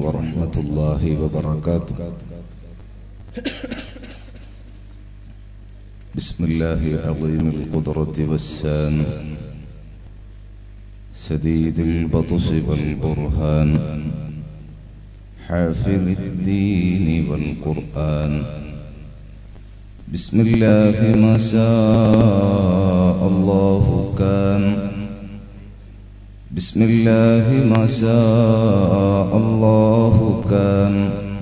ورحمة الله وبركاته بسم الله عظيم القدرة والسان سديد البطش والبرهان حافظ الدين والقرآن بسم الله ما شاء الله كان بسم الله ما شاء الله كان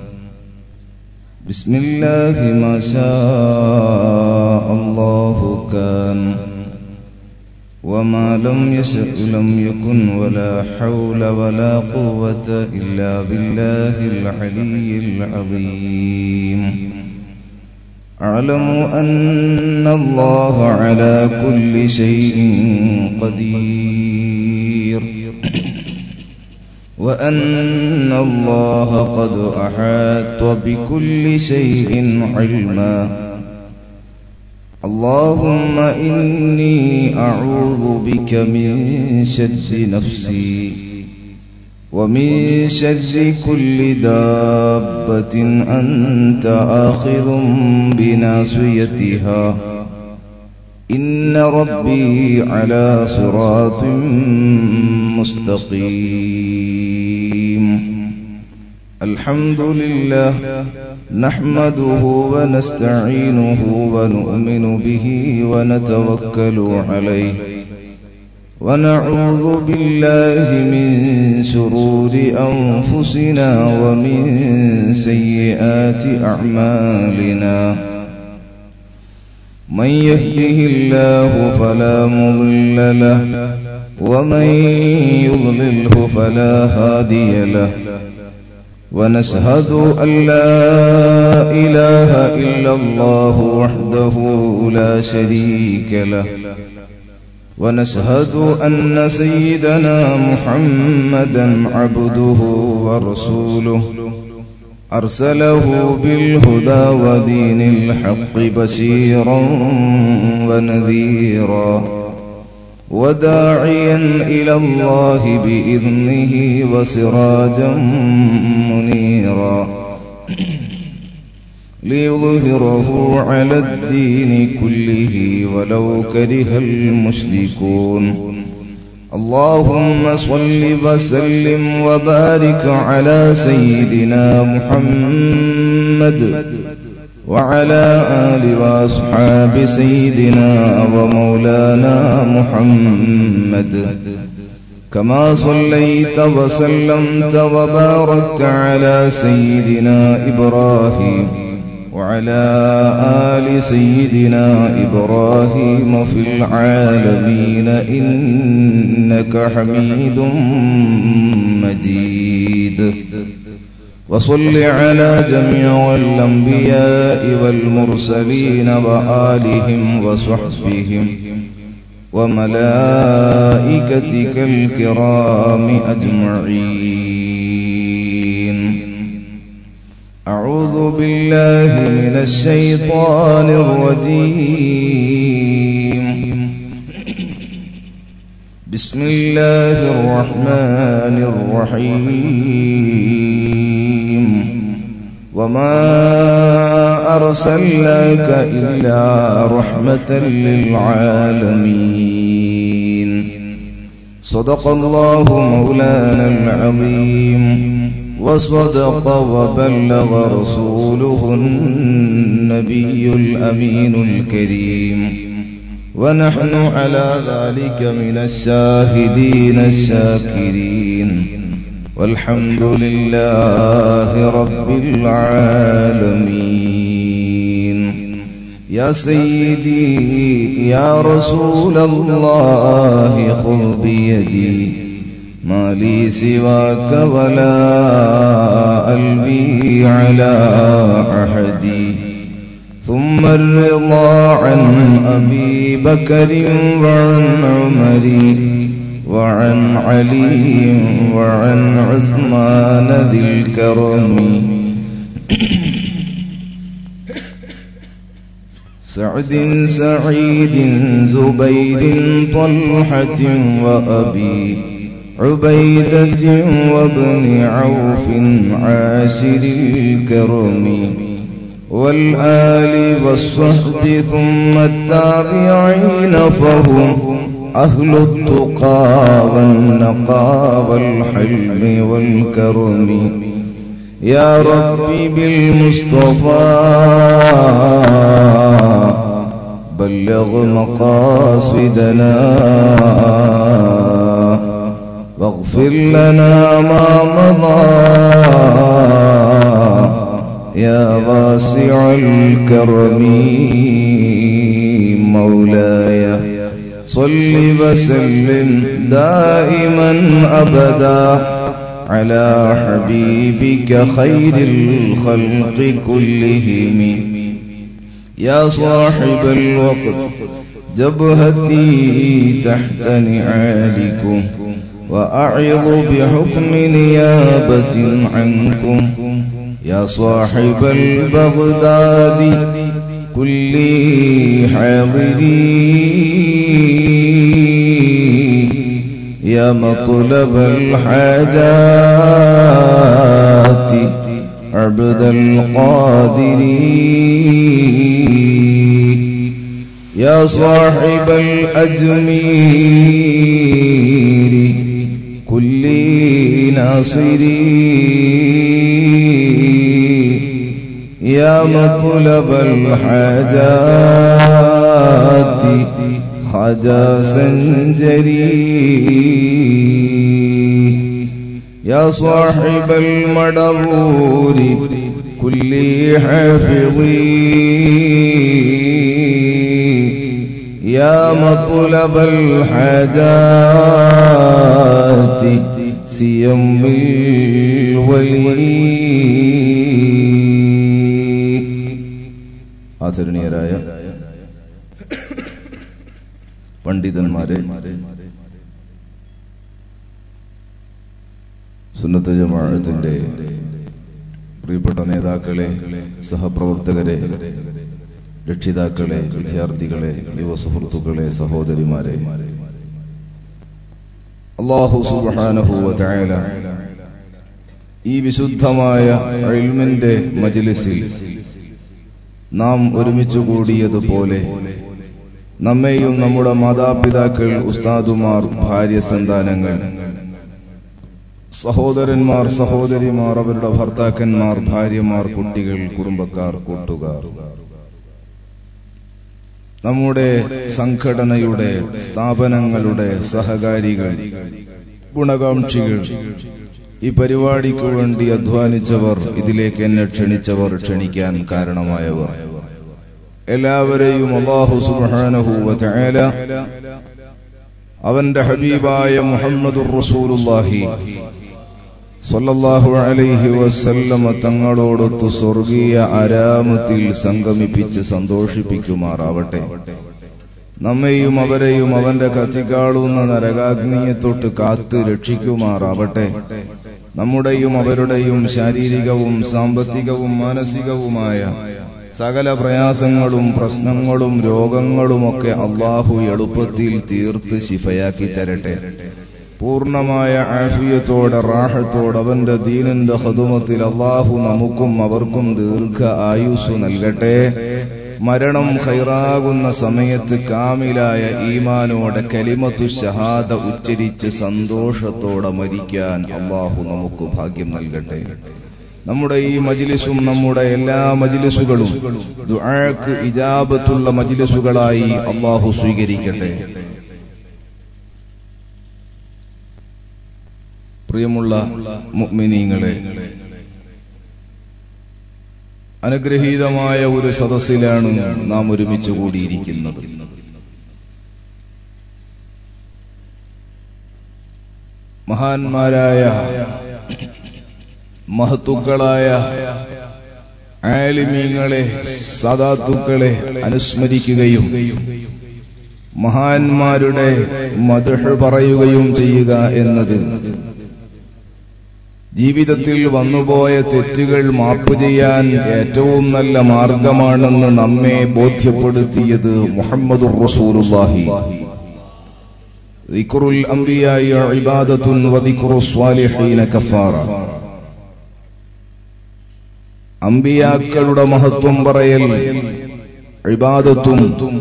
بسم الله ما شاء الله كان وما لم يشأ لم يكن ولا حول ولا قوة إلا بالله العلي العظيم أعلم أن الله على كل شيء قدير وأن الله قد أحاط بكل شيء علما اللهم إني أعوذ بك من شر نفسي ومن شر كل دابة أنت آخذ بناصيتها إن ربي على صراط مستقيم الحمد لله نحمده ونستعينه ونؤمن به ونتوكل عليه ونعوذ بالله من شرور أنفسنا ومن سيئات أعمالنا من يهده الله فلا مضل له ومن يضلله فلا هادي له ونشهد أن لا إله إلا الله وحده لا شريك له ونشهد أن سيدنا محمدا عبده ورسوله أرسله بالهدى ودين الحق بشيرا ونذيرا وداعيا إلى الله بإذنه وسراجا منيرا ليظهره على الدين كله ولو كره المشركون اللهم صل وسلم وبارك على سيدنا محمد وعلى آل وأصحاب سيدنا ومولانا محمد كما صليت وسلمت وباركت على سيدنا إبراهيم وعلى آل سيدنا إبراهيم في العالمين إنك حميد مجيد وصل على جميع الأنبياء والمرسلين وآلهم وصحبهم وملائكتك الكرام أجمعين أعوذ بالله من الشيطان الرجيم بسم الله الرحمن الرحيم وما أرسلناك إلا رحمة للعالمين صدق الله مولانا العظيم وصدق وبلغ رسوله النبي الأمين الكريم ونحن على ذلك من الشاهدين الشاكرين والحمد لله رب العالمين يا سيدي يا رسول الله خذ بيدي ما لي سواك ولا قلبي على أحدي ثم الرضا عن أبي بكر وعن عمر وعن علي وعن عثمان ذي الكرم سعد سعيد زبير طلحة وأبي عبيدة وابن عوف عاشر الكرم والآل والصحب ثم التابعين فهم أهل التقى والنقى والحلم والكرم يا ربي بالمصطفى بلغ مقاصدنا واغفر لنا ما مضى يا واسع الكرم مولاي صل وسلم دائما أبدا على حبيبك خير الخلق كلهم يا صاحب الوقت جبهتي تحت نعالكم وأعظ بحكم نيابة عنكم يا صاحب البغداد كل حاضري يا مطلب الحاجات عبد القادر يا صاحب الأجمير كل ناصري يا مطلب الحاجات خجا سنجري يا صاحب المدبور كل حافظي يا مطلب الحاجات سيم الولي ആദരണീയരായ പണ്ഡിതന്മാരെ സുന്നത്ത് ജമാഅത്തിന്റെ പ്രിയപ്പെട്ട നേതാക്കളെ സഹപ്രവർത്തകരെ രക്ഷിതാക്കളെ വിദ്യാർത്ഥികളെ യുവ സുഹൃത്തുക്കളെ സഹോദരിമാരെ അള്ളാഹു സുബ്ഹാനഹു വ തആല ഈ വിശുദ്ധമായ ഇൽമിന്റെ മജ്ലിസിൽ നാം ഒരുമിച്ച് കൂടിയതുപോലെ നമ്മെയും നമ്മുടെ മാതാപിതാക്കൾ ഉസ്താദുമാർ ഭാര്യ സന്താനങ്ങൾ സഹോദരന്മാർ സഹോദരിമാർ അവരുടെ ഭർത്താക്കന്മാർ ഭാര്യമാർ കുട്ടികൾ കുടുംബക്കാർ കൂട്ടുകാർ നമ്മുടെ സംഘടനയുടെ സ്ഥാപനങ്ങളുടെ സഹകാരികൾ ഗുണകാംക്ഷികൾ ഈ പരിപാടിക്ക് വേണ്ടി അധ്വാനിച്ചവർ ഇതിലേക്ക് എന്നെ ക്ഷണിച്ചവർ ക്ഷണിക്കാൻ കാരണമായവർ എല്ലാവരെയും അള്ളാഹു സുബ്ഹാനഹു വ തആല അവന്റെ ഹബീബായ മുഹമ്മദുർ റസൂലുള്ളാഹി സല്ലല്ലാഹു അലൈഹി വസല്ലമ തങ്ങളോടൊത്ത് സ്വർഗീയ ആരാമത്തിൽ സംഗമിപ്പിച്ച് സന്തോഷിപ്പിക്കുമാറാവട്ടെ നമ്മെയും അവരെയും അവന്റെ കത്തിക്കാളുന്ന നരകാഗ്നിയെ തൊട്ട് കാത്ത് രക്ഷിക്കുമാറാവട്ടെ നമ്മുടെയും അവരുടെയും ശാരീരികവും സാമ്പത്തികവും മാനസികവുമായ സകല പ്രയാസങ്ങളും പ്രശ്നങ്ങളും രോഗങ്ങളുമൊക്കെ അള്ളാഹു എളുപ്പത്തിൽ തീർത്ത് ശിഫയാക്കി തരട്ടെ പൂർണ്ണമായ ആഫിയത്തോടെ റാഹത്തോടെ അവന്റെ ദീനിന്റെ ഹതുമത്തിൽ അള്ളാഹു നമുക്കും അവർക്കും ദീർഘ ആയുസ് നൽകട്ടെ മരണം ഹൈറാകുന്ന സമയത്ത് കാമിലായ ഈമാനോടെ കലിമത്തു ഷഹാദ ഉച്ചരിച്ച് സന്തോഷത്തോടെ മരിക്കാൻ അള്ളാഹു നമുക്ക് ഭാഗ്യം നൽകട്ടെ നമ്മുടെ ഈ മജിലിസും നമ്മുടെ എല്ലാ മജിലിസുകളും ദുആക്ക് ഇജാബത്തുള്ള മജിലിസുകളായി അള്ളാഹു സ്വീകരിക്കട്ടെ പ്രിയമുള്ള മുഅ്മിനീങ്ങളെ അനുഗ്രഹീതമായ ഒരു സദസ്സിലാണ് നാം ഒരുമിച്ച് കൂടിയിരിക്കുന്നത് മഹാന്മാരായ മഹത്തുക്കളായ ആലിമീങ്ങളെ സദാത്തുക്കളെ അനുസ്മരിക്കുകയും മഹാന്മാരുടെ മധുഹ് പറയുകയും ചെയ്യുക എന്നത് ജീവിതത്തിൽ വന്നുപോയ തെറ്റുകൾ മാപ്പ് ചെയ്യാൻ ഏറ്റവും നല്ല മാർഗമാണെന്ന് നമ്മെ ബോധ്യപ്പെടുത്തിയത് മുഹമ്മദുർ റസൂലുള്ളാഹി ذكر الأنبياء عبادة وذكر الصالحين كفارة അമ്പിയാക്കളുടെ മഹത്വം പറയൽ ഇബാദത്തും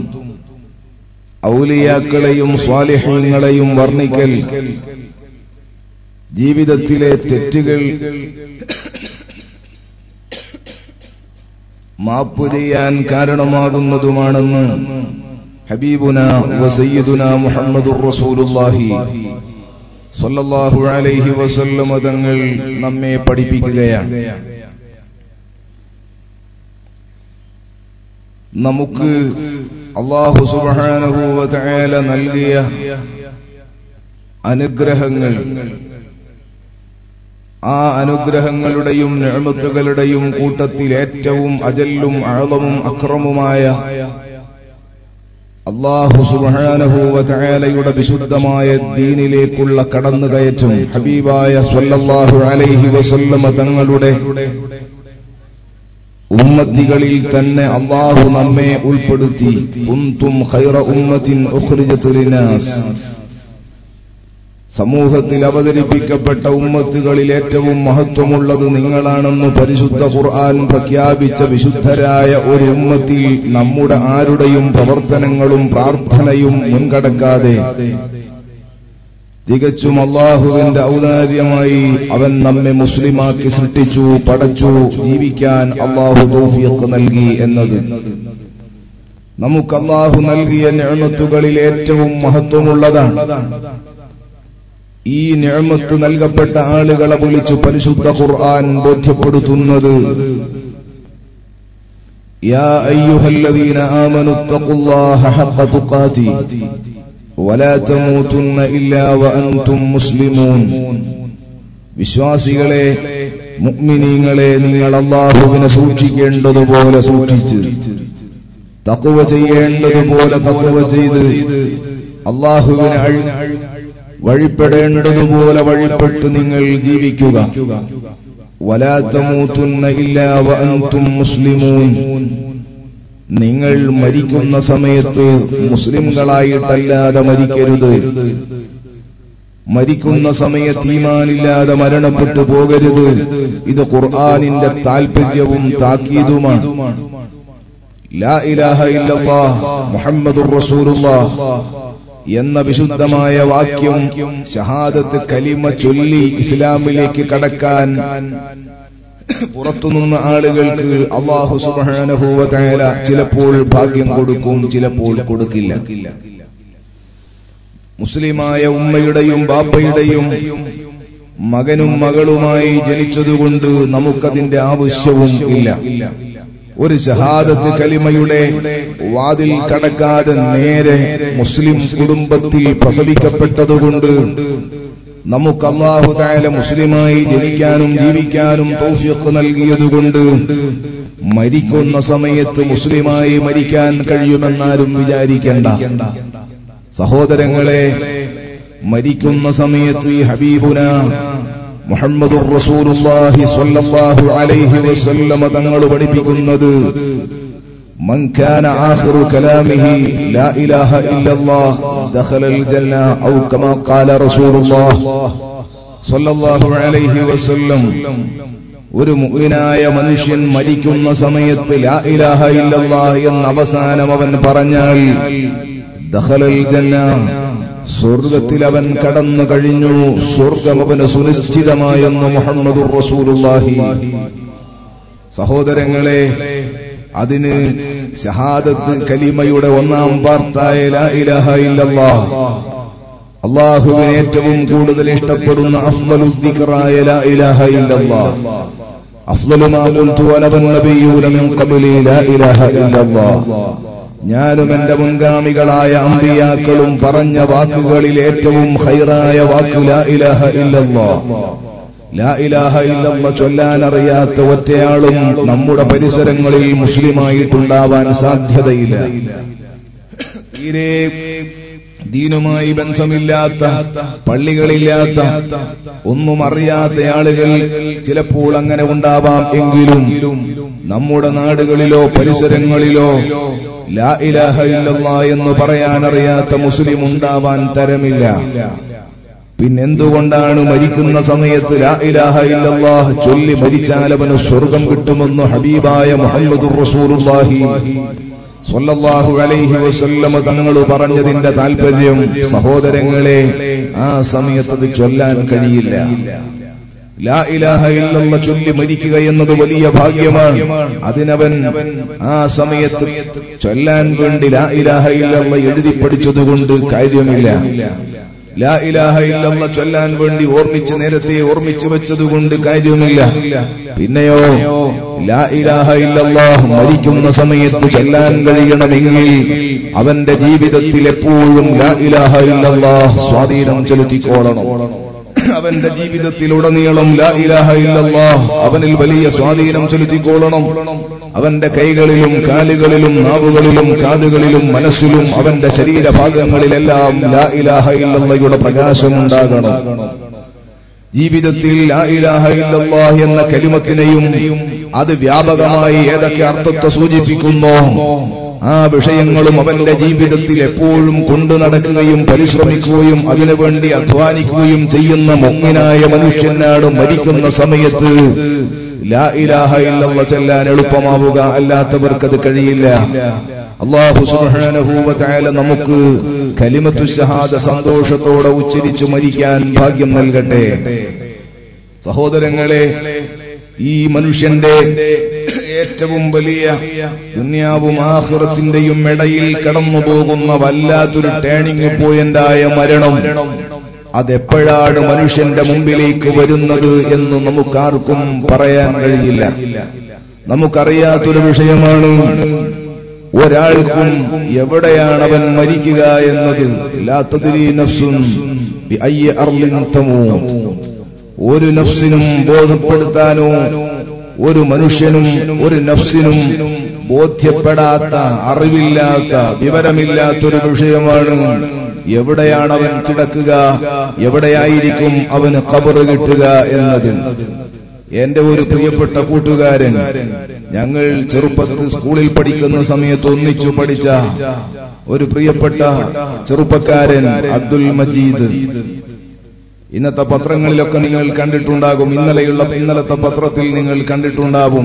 ഔലിയാക്കളെയും സ്വാലിഹ്യങ്ങളെയും വർണ്ണിക്കൽ ജീവിതത്തിലെ തെറ്റുകൾ മാപ്പ് ചെയ്യാൻ കാരണമാകുന്നതുമാണെന്ന് ഹബീബുന വസയ്യിദുന മുഹമ്മദുർ റസൂലുള്ളാഹി സ്വല്ലല്ലാഹു അലൈഹി വസല്ലമ തങ്ങൾ നമ്മെ പഠിപ്പിക്കുകയാണ് നമുക്ക് അള്ളാഹു സുബ്ഹാനഹു വ തആല നൽകിയ അനുഗ്രഹങ്ങൾ ആ അനുഗ്രഹങ്ങളുടെയും നിഅമത്തുകളുടെയും കൂട്ടത്തിൽ ഏറ്റവും അജല്ലും അഴലവും അക്രമുമായ അള്ളാഹു സുബ്ഹാനഹു വ തആലയുടെ വിശുദ്ധമായ ദീനിലേക്കുള്ള കടന്നുകയറ്റം ഹബീബായ സ്വല്ലല്ലാഹു അലൈഹി വസല്ലമ തങ്ങളുടെ ഉമ്മത്തികളിൽ തന്നെ അള്ളാഹു നമ്മെ ഉൾപ്പെടുത്തി കുന്തും ഖൈറ ഉമ്മത്തിൻ ഉഖ്രിജത്ത് ലിനാസ് സമൂഹത്തിൽ അവതരിപ്പിക്കപ്പെട്ട ഉമ്മത്തുകളിൽ ഏറ്റവും മഹത്വമുള്ളത് നിങ്ങളാണെന്ന് പരിശുദ്ധ ഖുർആൻ പ്രഖ്യാപിച്ച വിശുദ്ധരായ ഒരു ഉമ്മത്തിൽ നമ്മുടെ ആരുടെയും പ്രവർത്തനങ്ങളും പ്രാർത്ഥനയും മുൻകടക്കാതെ തികച്ചും അള്ളാഹുവിന്റെ ഔദാര്യമായി അവൻ നമ്മെ മുസ്ലിമാക്കി സൃഷ്ടിച്ചു പടച്ചു ജീവിക്കാൻ അള്ളാഹു തൗഫീഖ് നൽകി എന്നത് നമുക്ക് അള്ളാഹു നൽകിയ നിഅമത്തുകളിൽ ഏറ്റവും മഹത്വമുള്ളതാണ് ഈ നിഅമത്ത് നൽകപ്പെട്ട ആളുകളെ വിളിച്ചു പരിശുദ്ധ ഖുർആൻ ബോധ്യപ്പെടുത്തുന്നത് يا أيها الذين آمنوا اتقوا الله حق تقاته ولا تموتن إلا وأنتم مسلمون വിശ്വാസികളെ മുഅ്മിനീങ്ങളെ നിങ്ങൾ അള്ളാഹുവിനെ സൂക്ഷിക്കേണ്ടതുപോലെ സൂക്ഷിച്ച് തക്കുവ ചെയ്യേണ്ടതുപോലെ തക്കുവ ചെയ്ത് അള്ളാഹുവിനെ അഴി വഴിപ്പെടേണ്ടതുപോലെ വഴിപ്പെട്ട് നിങ്ങൾ ജീവിക്കുക വലാത്തമൂത്തുന്ന ഇല്ല വഅൻതും മുസ്ലിമൂൻ നിങ്ങൾ മരിക്കുന്ന സമയത്ത് മുസ്ലിംകളായിട്ടല്ലാതെ മരിക്കരുത് മരിക്കുന്ന സമയത്ത് ഈമാനില്ലാതെ മരണപ്പെട്ടു പോകരുത് ഇത് ഖുർആാനിന്റെ താൽപര്യവും താക്കീതുമാണ് ലാ ഇലാഹ ഇല്ലല്ലാഹ് മുഹമ്മദുർ റസൂലുള്ളാഹ് എന്ന വിശുദ്ധമായ വാക്യം ഷഹാദത്ത് കലിമ ചൊല്ലി ഇസ്ലാമിലേക്ക് കടക്കാൻ പുറത്തുനിന്ന ആളുകൾക്ക് അള്ളാഹു സുബാനഹൂവ തേല ചിലപ്പോൾ ഭാഗ്യം കൊടുക്കും ചിലപ്പോൾ കൊടുക്കില്ല മുസ്ലിമായ ഉമ്മയുടെയും ബാപ്പയുടെയും മകനും മകളുമായി ജനിച്ചതുകൊണ്ട് നമുക്കതിന്റെ ആവശ്യവും ഇല്ല ഒരു ഷഹാദത്ത് കലിമയുടെ വാതിൽ കടക്കാതെ നേരെ മുസ്ലിം കുടുംബത്തിൽ പ്രസവിക്കപ്പെട്ടതുകൊണ്ട് നമുക്ക് അള്ളാഹു തായാല മുസ്ലിമായി ജനിക്കാനും ജീവിക്കാനും തൗഫീഖ് നൽകിയതുകൊണ്ട് മരിക്കുന്ന സമയത്ത് മുസ്ലിമായി മരിക്കാൻ കഴിയുമെന്നാരും വിചാരിക്കേണ്ട സഹോദരങ്ങളെ മരിക്കുന്ന സമയത്ത് ഹബീബുന മുഹമ്മദുർ റസൂലുള്ളാഹി സ്വല്ലല്ലാഹു അലൈഹി വസല്ലമ തങ്ങൾ പഠിപ്പിക്കുന്നത് من كان آخر كلامه لا إله إلا الله دخل الجنة أو كما قال رسول الله صلى الله عليه وسلم ഒരു മുഅ്മിനായ മനുഷ്യൻ മരിക്കുന്ന സമയത്ത് ലാ ഇലാഹ ഇല്ലല്ലാഹ് എന്ന അവസാനം അവൻ പറഞ്ഞാൽ ദഖലൽ ജന്ന സ്വർഗത്തിൽ അവൻ കടന്നു കഴിഞ്ഞു സ്വർഗം അവന് സുനിശ്ചിതമായെന്ന് മുഹമ്മദുർ റസൂലുള്ളാഹി സഹോദരങ്ങളെ അതിന് ഷഹാദത്ത് കലിമയുടെ ഒന്നാം വാർത്തായ ലാ ഇലാഹ ഇല്ലല്ലാഹ് അള്ളാഹുവിന് ഏറ്റവും കൂടുതൽ ഇഷ്ടപ്പെടുന്ന അഫ്ദലുദ്ദിഖറായ ലാ ഇലാഹ ഇല്ലല്ലാഹ് അഫ്ദലു മാ ഖുൽതു അന വന്നബിയ്യൂന മിൻ ഖബ്ലി ലാ ഇലാഹ ഇല്ലല്ലാഹ് ഞാനും എന്റെ മുൻഗാമികളായ അമ്പിയാക്കളും പറഞ്ഞ വാക്കുകളിൽ ഏറ്റവും ഹൈറായ വാക്കു ലാ ഇലാഹ ഇല്ലല്ലാഹ് ലാ ഇലാഹ ഇല്ലല്ലാഹ് ചൊല്ലാൻ അറിയാത്ത ഒറ്റയാളും നമ്മുടെ പരിസരങ്ങളിൽ മുസ്ലിമായിട്ടുണ്ടാവാൻ സാധ്യതയില്ല തീരെ ദീനുമായി ബന്ധമില്ലാത്ത പള്ളികളില്ലാത്ത ഒന്നും അറിയാത്ത ആളുകൾ ചിലപ്പോൾ അങ്ങനെ ഉണ്ടാവാം എങ്കിലും നമ്മുടെ നാടുകളിലോ പരിസരങ്ങളിലോ ലാ ഇലാഹ ഇല്ലല്ലാ എന്ന് പറയാൻ അറിയാത്ത മുസ്ലിം ഉണ്ടാവാൻ തരമില്ല പിന്നെന്തുകൊണ്ടാണ് മരിക്കുന്ന സമയത്ത് ലാ ഇലാഹ ഇല്ലല്ലാഹ് ചൊല്ലി മരിച്ചാൽ അവന് സ്വർഗം കിട്ടുമെന്ന് ഹബീബായ മുഹമ്മദുർ റസൂലുള്ളാഹി സ്വല്ലല്ലാഹു അലൈഹി വസല്ലമ തങ്ങൾ പറഞ്ഞതിന്റെ താല്പര്യം സഹോദരങ്ങളെ ആ സമയത്ത് അത് ചൊല്ലാൻ കഴിയില്ല ലാ ഇലാഹ ഇല്ലല്ല ചൊല്ലി മരിക്കുക എന്നത് വലിയ ഭാഗ്യമാണ് അതിനവൻ ആ സമയത്ത് ചൊല്ലാൻ വേണ്ടി ലാ ഇലാഹ ഇല്ലല്ല എഴുതി പഠിച്ചതുകൊണ്ട് കാര്യമില്ല ലാ ഇലാഹ ഇല്ലല്ല ചൊല്ലാൻ വേണ്ടി ഓർമ്മിച്ച് നേരത്തെ ഓർമ്മിച്ചു വെച്ചതുകൊണ്ട് കാര്യമില്ല പിന്നെയോ ലാ ഇലാഹ ഇല്ലല്ലാഹ് മരിക്കുന്ന സമയത്ത് ചൊല്ലാൻ കഴിയണമെങ്കിൽ അവന്റെ ജീവിതത്തിൽ എപ്പോഴും ലാ ഇലാഹ ഇല്ലല്ലാഹ് സ്വാധീനം ചെലുത്തിക്കോളണം അവന്റെ ജീവിതത്തിലുടനീളം ലാ ഇലാഹ ഇല്ലല്ലാഹ് അവനിൽ വലിയ സ്വാധീനം ചെലുത്തിക്കോളണം അവന്റെ കൈകളിലും കാലുകളിലും നാവുകളിലും കാതുകളിലും മനസ്സിലും അവന്റെ ശരീരഭാഗങ്ങളിലെല്ലാം ലാ ഇലാഹ ഇല്ലല്ലയുടെ പ്രകാശം ഉണ്ടാകണം ജീവിതത്തിൽ ലാ ഇലാഹ ഇല്ലല്ലാഹ് എന്ന കലിമത്തിനെയും അത് വ്യാപകമായി ഏതൊക്കെ അർത്ഥത്തെ സൂചിപ്പിക്കുന്നോ ആ വിഷയങ്ങളും അവന്റെ ജീവിതത്തിൽ എപ്പോഴും കൊണ്ടു നടക്കുകയും പരിശ്രമിക്കുകയും അതിനുവേണ്ടി അധ്വാനിക്കുകയും ചെയ്യുന്ന മുഗ്മിനായ മനുഷ്യനാണ് മരിക്കുന്ന സമയത്ത് ലാ ഇലാഹ ഇല്ലല്ല ചെല്ലാൻ എളുപ്പമാവുക അല്ലാത്തവർക്കത് കഴിയില്ല അള്ളാഹു സുബ്ഹാനഹു വ തആല നമുക്ക് കലിമത്തു ഷഹാദ സന്തോഷത്തോടെ ഉച്ചരിച്ചു മരിക്കാൻ ഭാഗ്യം നൽകട്ടെ സഹോദരങ്ങളെ ഈ മനുഷ്യന്റെ ഏറ്റവും വലിയ ദുന്യാവും ആഹ്റത്തിന്റെയും ഇടയിൽ കടന്നു പോകുന്ന വല്ലാത്തൊരു ടേണിംഗ് പോയിന്റായ മരണം അതെപ്പോഴാണ് മനുഷ്യന്റെ മുമ്പിലേക്ക് വരുന്നത് എന്ന് നമുക്കാർക്കും പറയാൻ കഴിയില്ല നമുക്കറിയാത്തൊരു വിഷയമാണ് ഒരാൾക്കും എവിടെയാണ് അവൻ മരിക്കുക എന്നത് ലാത്തതിരി നഫ്സുൻ ബിഅയ്യി അർളിൻ തമൂത്ത് ഒരു നഫ്സിനും ബോധപ്പെടുത്താനോ ഒരു മനുഷ്യനും ഒരു നഫ്സിനും ബോധ്യപ്പെടാത്ത അറിവില്ലാത്ത വിവരമില്ലാത്തൊരു വിഷയമാണ് എവിടെയാണ് അവൻ കിടക്കുക എവിടെയായിരിക്കും അവന് കബറ് കിട്ടുക എന്നത് എന്റെ ഒരു പ്രിയപ്പെട്ട കൂട്ടുകാരൻ ഞങ്ങൾ ചെറുപ്പത്തിൽ സ്കൂളിൽ പഠിക്കുന്ന സമയത്ത് ഒന്നിച്ചു പഠിച്ച ഒരു പ്രിയപ്പെട്ട ചെറുപ്പക്കാരൻ അബ്ദുൽ മജീദ് ഇന്നത്തെ പത്രങ്ങളിലൊക്കെ നിങ്ങൾ കണ്ടിട്ടുണ്ടാകും ഇന്നലെയുള്ള ഇന്നലത്തെ പത്രത്തിൽ നിങ്ങൾ കണ്ടിട്ടുണ്ടാകും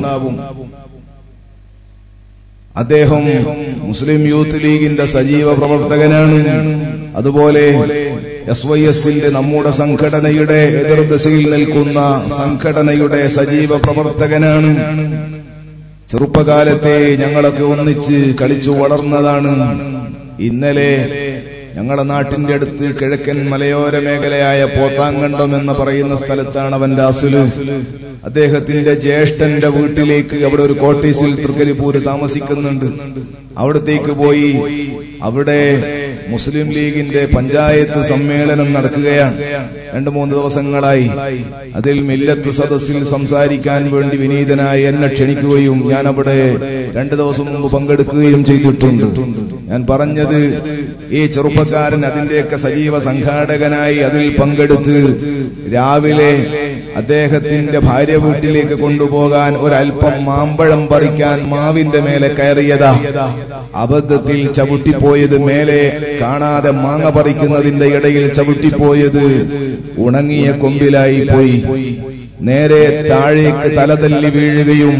അദ്ദേഹം മുസ്ലിം യൂത്ത് ലീഗിന്റെ സജീവ പ്രവർത്തകനാണ് അതുപോലെ എസ് വൈ എസിന്റെ നമ്മുടെ സംഘടനയുടെ എതിർദശയിൽ നിൽക്കുന്ന സംഘടനയുടെ സജീവ പ്രവർത്തകനാണ് ചെറുപ്പകാലത്തെ ഞങ്ങളൊക്കെ ഒന്നിച്ച് കളിച്ചു വളർന്നതാണ് ഇന്നലെ ഞങ്ങളുടെ നാട്ടിന്റെ അടുത്ത് കിഴക്കൻ മലയോര മേഖലയായ പോത്താങ്കണ്ടം എന്ന് പറയുന്ന സ്ഥലത്താണ് അവന്റെ അസുല് അദ്ദേഹത്തിന്റെ ജ്യേഷ്ഠന്റെ വീട്ടിലേക്ക് അവിടെ ഒരു കോട്ടേസിൽ തൃക്കരിപ്പൂര് താമസിക്കുന്നുണ്ട് അവിടത്തേക്ക് പോയി അവിടെ മുസ്ലിം ലീഗിന്റെ പഞ്ചായത്ത് സമ്മേളനം നടക്കുകയാണ് രണ്ടു മൂന്ന് ദിവസങ്ങളായി അതിൽ മില്ലത്ത് സദസ്സിൽ സംസാരിക്കാൻ വേണ്ടി വിനീതനായി എന്നെ ക്ഷണിക്കുകയും ഞാൻ അവിടെ രണ്ടു ദിവസം മുമ്പ് പങ്കെടുക്കുകയും ചെയ്തിട്ടുണ്ട് ഞാൻ പറഞ്ഞത് ഈ ചെറുപ്പക്കാരൻ അതിന്റെയൊക്കെ സജീവ സംഘാടകനായി അതിൽ പങ്കെടുത്ത് രാവിലെ അദ്ദേഹത്തിന്റെ ഭാര്യ വീട്ടിലേക്ക് കൊണ്ടുപോകാൻ ഒരല്പം മാമ്പഴം പറിക്കാൻ മാവിന്റെ മേലെ കയറിയതാ അബദ്ധത്തിൽ ചവിട്ടിപ്പോയത് മേലെ കാണാതെ മാങ്ങ പറിക്കുന്നതിന്റെ ഇടയിൽ ചവിട്ടിപ്പോയത് ഉണങ്ങിയ കൊമ്പിലായി പോയി നേരെ താഴേക്ക് തലതല്ലി വീഴുകയും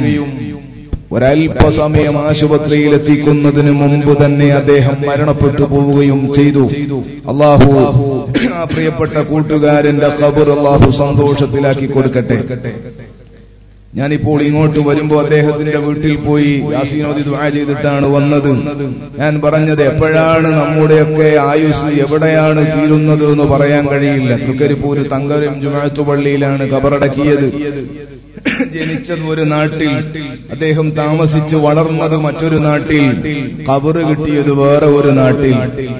ഒരല്പസമയം ആശുപത്രിയിൽ എത്തിക്കുന്നതിന് മുമ്പ് തന്നെ അദ്ദേഹം മരണപ്പെട്ടു പോവുകയും ചെയ്തു അള്ളാഹു ആ പ്രിയപ്പെട്ട കൂട്ടുകാരന്റെ ഖബർ അള്ളാഹു സന്തോഷത്തിലാക്കി കൊടുക്കട്ടെ ഞാനിപ്പോൾ ഇങ്ങോട്ട് വരുമ്പോ അദ്ദേഹത്തിന്റെ വീട്ടിൽ പോയി യാസീനോദി ദുആ ചെയ്തിട്ടാണ് വന്നത് ഞാൻ പറഞ്ഞത് എപ്പോഴാണ് നമ്മുടെയൊക്കെ ആയുസ് എവിടെയാണ് തീരുന്നത് എന്ന് പറയാൻ കഴിയില്ല തൃക്കരിപ്പൂര് തങ്കരം ജുമാത്തു പള്ളിയിലാണ് കബറടക്കിയത് ജനിച്ചത് ഒരു നാട്ടിൽ അദ്ദേഹം താമസിച്ച് വളർന്നത് മറ്റൊരു നാട്ടിൽ കബറ് കിട്ടിയത് വേറെ ഒരു നാട്ടിൽ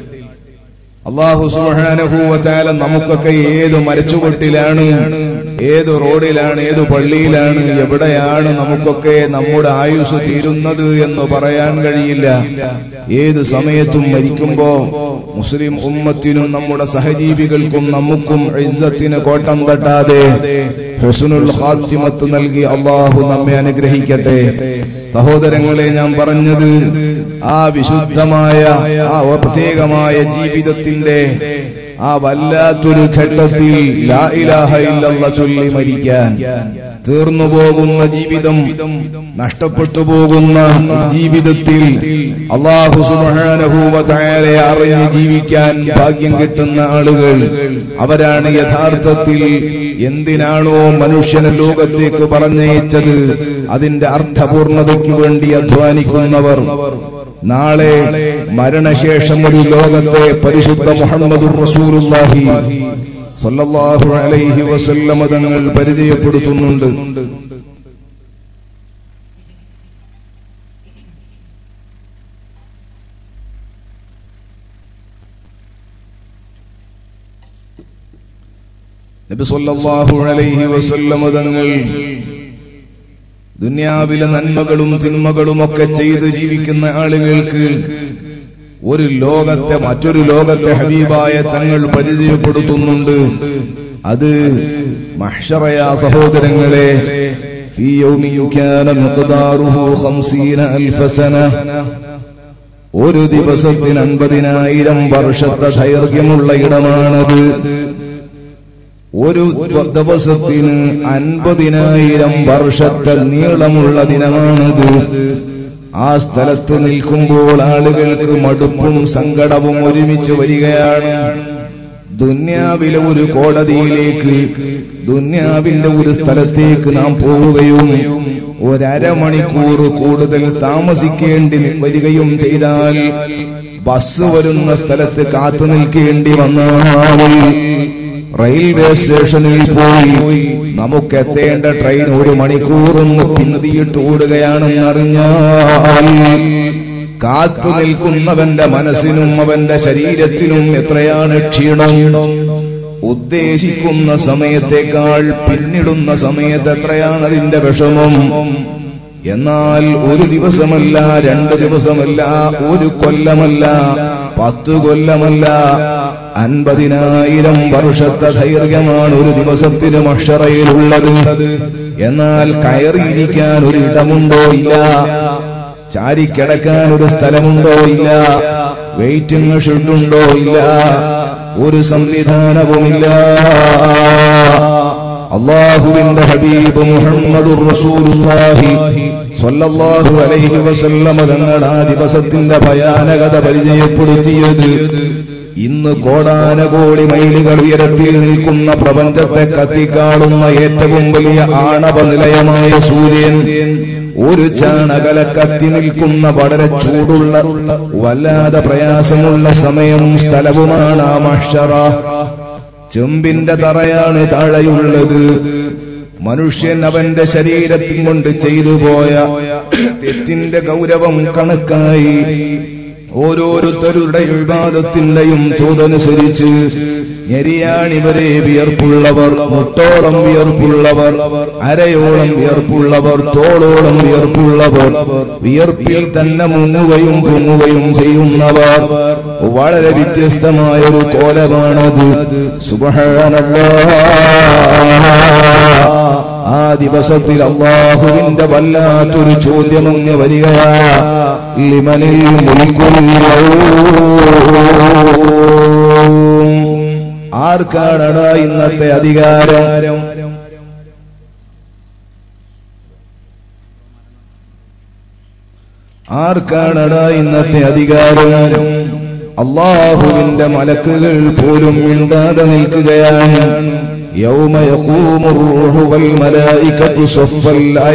അള്ളാഹു സുഹാനുഭൂവത്താല നമുക്കൊക്കെ ഏത് മരച്ചുകൊട്ടിലാണ് ഏത് റോഡിലാണ് ഏത് പള്ളിയിലാണ് എവിടെയാണ് നമുക്കൊക്കെ നമ്മുടെ ആയുസ് തീരുന്നത് എന്ന് പറയാൻ കഴിയില്ല ഏത് സമയത്തും മരിക്കുമ്പോ മുസ്ലിം ഉമ്മത്തിനും നമ്മുടെ സഹജീവികൾക്കും നമുക്കും ഇസ്സത്തിന് കോട്ടം തട്ടാതെ ഹുസ്നുൽ ഖാത്തിമത്ത് നൽകി അള്ളാഹു നമ്മെ അനുഗ്രഹിക്കട്ടെ സഹോദരങ്ങളെ ഞാൻ പറഞ്ഞത് ആ വിശുദ്ധമായ ആ പ്രത്യേകമായ ജീവിതത്തിന്റെ ആ വല്ലാത്തൊരു ഘട്ടത്തിൽ ലാ ഇലാഹ ഇല്ലല്ലാഹ് ചൊല്ലി മരിക്കാൻ തീർന്നു പോകുന്ന ജീവിതം നഷ്ടപ്പെട്ടു പോകുന്ന ജീവിതത്തിൽ അള്ളാഹു സുബാനഹൂവതായാലെ അറിഞ്ഞ് ജീവിക്കാൻ ഭാഗ്യം കിട്ടുന്ന ആളുകൾ അവരാണ് യഥാർത്ഥത്തിൽ എന്തിനാണോ മനുഷ്യനെ ലോകത്തേക്ക് പറഞ്ഞയച്ചത് അതിന്റെ അർത്ഥപൂർണതയ്ക്ക് വേണ്ടി അധ്വാനിക്കുന്നവർ നാളെ മരണശേഷം ഒരു ലോകത്തെ പരിശുദ്ധ മുഹമ്മദുർ റസൂലുള്ളാഹി സല്ലല്ലാഹു അലൈഹി വസല്ലമ തങ്ങൾ പരിചയപ്പെടുത്തുന്നുണ്ട് നബി സല്ലല്ലാഹു അലൈഹി വസല്ലമ തങ്ങൾ ദുനിയാവിലെ നന്മകളും തിന്മകളും ഒക്കെ ചെയ്ത് ജീവിക്കുന്ന ആളുകൾക്ക് ഒരു ലോകത്തെ മറ്റൊരു ലോകത്തെ ഹബീബായ തങ്ങൾ പരിചയപ്പെടുത്തുന്നുണ്ട് അത് മഹ്ഷറയ സഹോദരങ്ങളെ في يوم كان مقداره خمسين ألف سنة ഒരു ദിവസത്തിന് അൻപതിനായിരം വർഷത്തെ ദൈർഘ്യമുള്ള ഇടമാണത് ഒരു ദിവസത്തിന് അൻപതിനായിരം വർഷത്തെ നീളമുള്ള ദിനമാണത് ആ സ്ഥലത്ത് നിൽക്കുമ്പോൾ ആളുകൾക്ക് മടുപ്പും സങ്കടവും ഒരുമിച്ച് വരികയാണ് ദുന്യാവിലെ ഒരു കോടതിയിലേക്ക് ദുന്യാവിന്റെ ഒരു സ്ഥലത്തേക്ക് നാം പോവുകയും ഒരമണിക്കൂർ കൂടുതൽ താമസിക്കേണ്ടി വരികയും ചെയ്താൽ ബസ് വരുന്ന സ്ഥലത്ത് കാത്തു നിൽക്കേണ്ടി വന്നാൽ റെയിൽവേ സ്റ്റേഷനിൽ പോയി നമുക്ക് എത്തേണ്ട ട്രെയിൻ ഒരു മണിക്കൂറൊന്ന് പിന്തിയിട്ട് ഓടുകയാണെന്ന് അറിഞ്ഞാൽ കാത്തു നിൽക്കുന്നവന്റെ മനസ്സിനും അവന്റെ ശരീരത്തിനും എത്രയാണ് ക്ഷീണം ഉദ്ദേശിക്കുന്ന സമയത്തേക്കാൾ പിന്നിടുന്ന സമയത്ത് എത്രയാണ് അതിന്റെ വിഷമം എന്നാൽ ഒരു ദിവസമല്ല രണ്ട് ദിവസമല്ല ഒരു കൊല്ലമല്ല പത്ത് കൊല്ലമല്ല അൻപതിനായിരം വർഷത്തെ ദൈർഘ്യമാണ് ഒരു ദിവസത്തിന് മഷറയിലുള്ളത് എന്നാൽ കയറിയിരിക്കാൻ ഒരു ഇടമുണ്ടോ ഇല്ല ചാരിക്കിടക്കാൻ ഒരു സ്ഥലമുണ്ടോ ഇല്ല വെയിറ്റിംഗ് ഷെഡുണ്ടോ ഇല്ല ഒരു സംവിധാനവുമില്ല അള്ളാഹുവിന്റെ ഹബീബ് മുഹമ്മദ് റസൂലുള്ളാഹി സ്വല്ലല്ലാഹു അലൈഹി വസല്ലമ തങ്ങൾ ആ ദിവസത്തിന്റെ ഭയാനകത പരിചയപ്പെടുത്തിയത് ഇന്ന് കോടാനകോടി മൈലുകൾ ഉയരത്തിൽ നിൽക്കുന്ന പ്രപഞ്ചത്തെ കത്തിക്കാളുന്ന ഏറ്റവും വലിയ ആണവ നിലയമായ സൂര്യൻ ഒരു ചാണകല കത്തി നിൽക്കുന്ന വളരെ ചൂടുള്ള വല്ലാതെ പ്രയാസമുള്ള സമയം സ്ഥലവുമാണ് ആ മഷറ ചെമ്പിന്റെ തറയാണ് താഴെയുള്ളത് മനുഷ്യൻ അവന്റെ ശരീരത്തിൽ കൊണ്ട് ചെയ്തു പോയ തെറ്റിന്റെ ഗൗരവം കണക്കായി ഓരോരുത്തരുടെ വിവാദത്തിന്റെയും തോതനുസരിച്ച് ഞെരിയാണിവരെ വിയർപ്പുള്ളവർ മുട്ടോളം വിയർപ്പുള്ളവർ അരയോളം വിയർപ്പുള്ളവർ തോളോളം വിയർപ്പുള്ളവർ വിയർപ്പിൽ തന്നെ മുങ്ങുകയും പൊങ്ങുകയും ചെയ്യുന്നവർ വളരെ വ്യത്യസ്തമായ ഒരു കോലമാണത് സുബഹാനല്ലാ ആ ദിവസത്തിൽ അള്ളാഹുവിന്റെ വല്ലാത്തൊരു ചോദ്യം അങ്ങ് വരികയാ ലിമനിൽ മുൽക്കുൽ ആർക്കാണടാ ഇന്നത്തെ അധികാരം ആർക്കാണടാ ഇന്നത്തെ അധികാരം അള്ളാഹുവിന്റെ മലക്കുകൾ പോലും മിണ്ടാതെ നിൽക്കുകയാണ് يوم يقوم الروح والملائكة صفا لا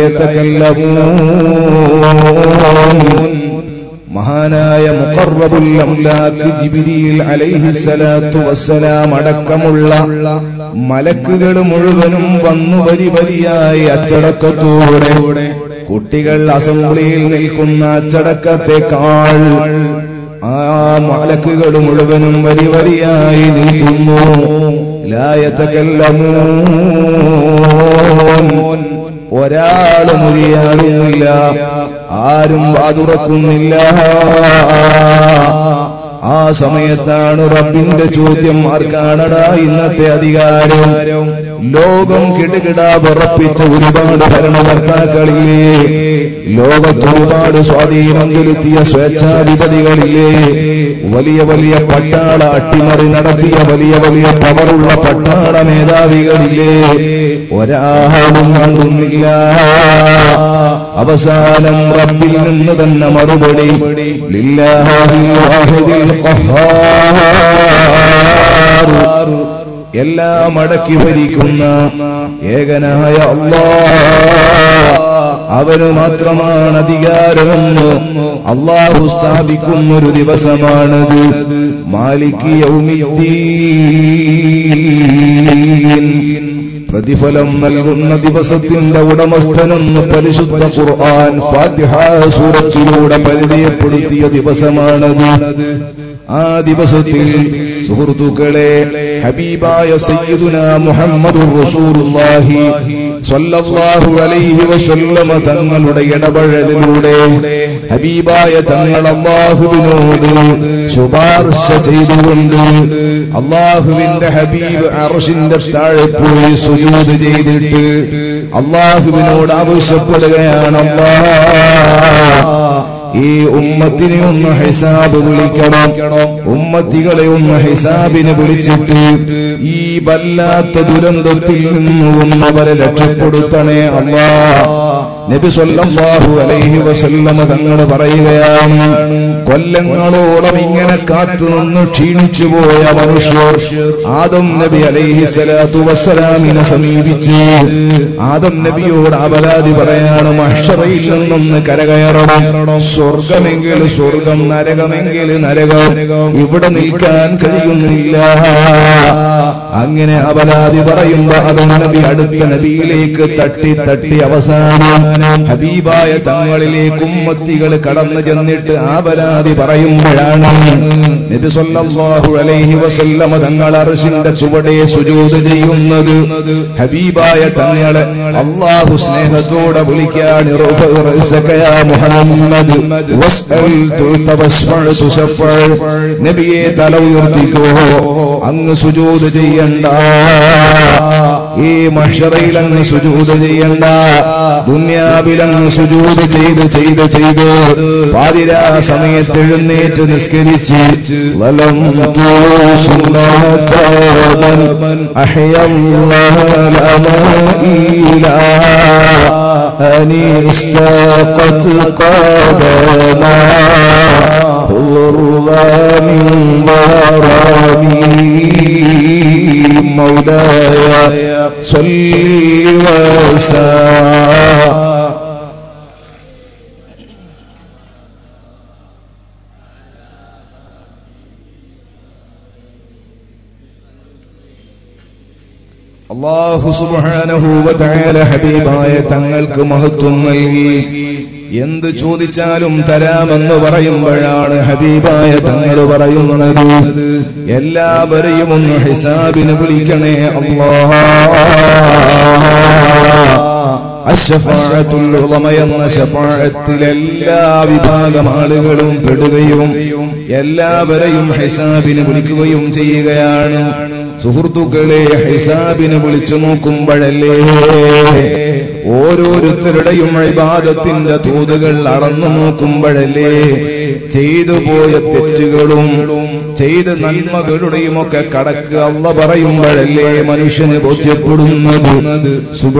يتكلمون മഹാനായ മുഖറബുൽ അംലാക്ക് ജിബിരിയിൽ അലൈഹി സ്വലാത്തു വസ്സലാം അടക്കമുള്ള മലക്കുകൾ മുഴുവനും വന്നു വരി വരിയായി അച്ചടക്കത്തോടെ കുട്ടികൾ അസംബ്ലിയിൽ നിൽക്കുന്ന അച്ചടക്കത്തെക്കാൾ ആ മലക്കുകൾ മുഴുവനും വരി വരിയായി നിൽക്കുന്നു ലായത്തകല്ലമൂൻ ഒരാളും മുരിയാടുന്നില്ല ആരും വാതുറക്കുന്നില്ല ആ സമയത്താണ് റബ്ബിന്റെ ചോദ്യം ആർക്കാണടാ ഇന്നത്തെ അധികാരം ലോകം കിടുകിട വിറപ്പിച്ച ഒരുപാട് ഭരണകർത്താക്കളില്ലേ ലോകത്ത് ഒരുപാട് സ്വാധീനം ചെലുത്തിയ സ്വേച്ഛാധിപതികളില്ലേ വലിയ വലിയ പട്ടാള അട്ടിമറി നടത്തിയ വലിയ വലിയ പവറുള്ള പട്ടാള മേധാവികളില്ലേ ഒരാളും കണ്ടുന്നില്ല അവസാനം റബ്ബിൽ നിന്ന് തന്നെ മറുപടി ലില്ലാഹിൽ വാഹിദിൽ ഖഹാർ എല്ലാം അടക്കി ഭരിക്കുന്ന ഏകനായ അള്ളാ അവന് മാത്രമാണ് അധികാരമെന്ന് അള്ളാഹു സ്ഥാപിക്കുന്ന ഒരു ദിവസമാണത് മാലിക് യൗമിദ്ദീൻ പ്രതിഫലം നൽകുന്ന ദിവസത്തിന്റെ ഉടമസ്ഥനെന്ന് പരിശുദ്ധ ഖുർആൻ ഫാത്തിഹ സൂറത്തിലൂടെ പരിചയപ്പെടുത്തിയ ദിവസമാണത് ആ ദിവസത്തിൽ സുഹൃത്തുക്കളെ ഹബീബായ സയ്യിദുന മുഹമ്മദ് റസൂലുള്ളാഹി സ്വല്ലല്ലാഹു അലൈഹി വസല്ലമ തങ്ങളുടെ ഇടപഴകലിലൂടെ ഹബീബായ തങ്ങൾ അള്ളാഹുവിനോട് ശുപാർശ ചെയ്തുകൊണ്ട് അള്ളാഹുവിന്റെ ഹബീബ് അർഷിന്റെ താഴെ പോയി സുജൂദ് ചെയ്തിട്ട് അള്ളാഹുവിനോട് ആവശ്യപ്പെടുകയാണ് അല്ലാ ഈ ഉമ്മത്തിനെ ഒന്ന് ഹിസാബ് വിളിക്കണം ഉമ്മത്തികളെ ഒന്ന് ഹിസാബിനെ വിളിച്ചിട്ട് ഈ വല്ലാത്ത ദുരന്തത്തിൽ നിന്നും അവരെ രക്ഷപ്പെടുത്തണേ അല്ലാ നബി സല്ലല്ലാഹു അലൈഹി വസല്ലമ തങ്ങൾ പറയുകയാണ് കൊല്ലങ്ങളോളം ഇങ്ങനെ കാത്തു നിന്ന് ക്ഷീണിച്ചു പോയ മനുഷ്യർ ആദം നബി അലൈഹി സ്വലാത്തു വസ്സലാമിനെ സമീപിച്ച് ആദം നബിയോട് അപരാധി പറയാണ് മഹ്ഷറയിൽ നിന്നൊന്ന് കരകയറണം സ്വർഗമെങ്കിൽ സ്വർഗം നരകമെങ്കിൽ നരകം ഇവിടെ നിൽക്കാൻ കഴിയുന്നില്ല അങ്ങനെ അപരാധി പറയുമ്പോ ആദം നബി അടുത്ത നബിയിലേക്ക് തട്ടി തട്ടി അവസാനം ഹബീബായ തങ്ങളിലേക്ക് ഉമ്മത്തികൾ കടന്നു ചെന്നിട്ട് ആ പരാതി പറയുമ്പോഴാണ് നബി സല്ലല്ലാഹു അലൈഹി വസല്ലമ തങ്ങൾ അർശിന്റെ ചുവടെ സുജൂദ് ചെയ്യുന്നത് ഹബീബായ തങ്ങളെ അള്ളാഹു സ്നേഹത്തോടെ വിളിക്കാൻ മുഹമ്മദ് വസ്അൽ തുതവസ്ഫഅ തുശഫഅ നബിയെ തല ഉയർത്തിക്കോ അങ്ങ് സുജൂദ് ചെയ്യണ്ട ഈ മഷറയിൽ അങ്ങ് സുജൂദ് ചെയ്യണ്ട ദുന്യാവിൽ അങ്ങ് സുജൂദ് ചെയ്ത് ചെയ്ത് ചെയ്ത് പാതിരാ സമയത്ത് എഴുന്നേറ്റ് നിസ്കരിച്ച് വലം أني استاقت قدما غرى من ضرامي مولاي صلي وسلم അള്ളാഹു സുബാനഹൂവതായ ഹബീബായ തങ്ങൾക്ക് മഹത്വം നൽകി എന്ത് ചോദിച്ചാലും തരാമെന്ന് പറയുമ്പോഴാണ് ഹബീബായ തങ്ങൾ പറയുന്നത് എല്ലാവരെയും ഒന്ന് ഹിസാബിന് വിളിക്കണേ അള്ളാ അശഫാഅത്തുൽ ഉളമ എന്ന ശഫാഅത്തിൽ എല്ലാ വിഭാഗം ആളുകളും പെടുകയും എല്ലാവരെയും ഹിസാബിന് വിളിക്കുകയും ചെയ്യുകയാണ് സുഹൃത്തുക്കളെ ഹിസാബിന് വിളിച്ചു നോക്കുമ്പോഴല്ലേ ഓരോരുത്തരുടെയും ഇബാദത്തിന്റെ തോതുകൾ അളന്നു നോക്കുമ്പോഴല്ലേ ചെയ്തു പോയ തെറ്റുകളും ചെയ്ത നന്മകളുടെയും ഒക്കെ കടക്ക് അല്ല പറയുമ്പോഴല്ലേ മനുഷ്യന് ബോധ്യപ്പെടുന്നത്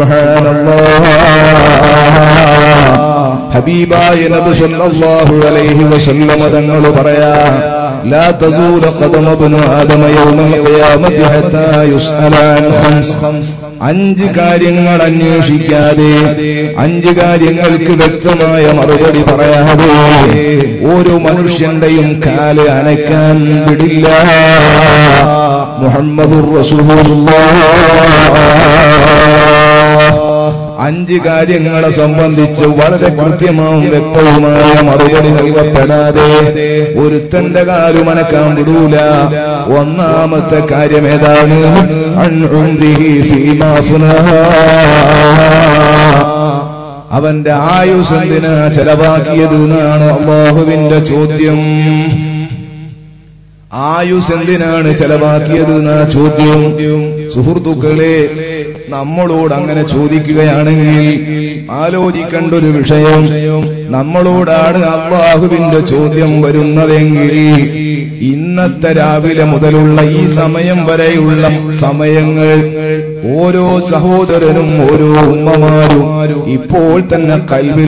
ഹബീബായ നബി സല്ലല്ലാഹു അലൈഹി വസല്ലമ തങ്ങൾ പറയാ لا تزول قدم ابن آدم يوم القيامة حتى يسأل عن خمس അഞ്ച് കാര്യങ്ങൾ അന്വേഷിക്കാതെ അഞ്ച് കാര്യങ്ങൾക്ക് വ്യക്തമായ മറുപടി പറയാതെ ഓരോ മനുഷ്യന്റെയും കാല് അനക്കാൻ വിടില്ല മുഹമ്മദുർ റസൂലുള്ളാഹ് അഞ്ച് കാര്യങ്ങളെ സംബന്ധിച്ച് വളരെ കൃത്യമാവും വ്യക്തവുമായ മറുപടി നൽകപ്പെടാതെ ഒരുത്തന്റെ കാലു മനക്കാൻ വിടൂല ഒന്നാമത്തെ കാര്യം ഏതാണ് അൻ ഉംരിഹി ഫീമാ ഫുനഹാ. അവന്റെ ആയുസ് എന്തിനാ ചെലവാക്കിയത് എന്നാണ് അള്ളാഹുവിന്റെ ചോദ്യം ആയുസ് എന്തിനാണ് ചെലവാക്കിയത് എന്ന ചോദ്യം സുഹൃത്തുക്കളെ നമ്മളോട് അങ്ങനെ ചോദിക്കുകയാണെങ്കിൽ ആലോചിക്കേണ്ട ഒരു വിഷയം നമ്മളോടാണ് അള്ളാഹുവിന്റെ ചോദ്യം വരുന്നതെങ്കിൽ ഇന്നത്തെ രാവിലെ മുതലുള്ള ഈ സമയം വരെയുള്ള സമയങ്ങൾ ഓരോ സഹോദരനും ഓരോ ഉമ്മമാരും ഇപ്പോൾ തന്നെ കൽവിൽ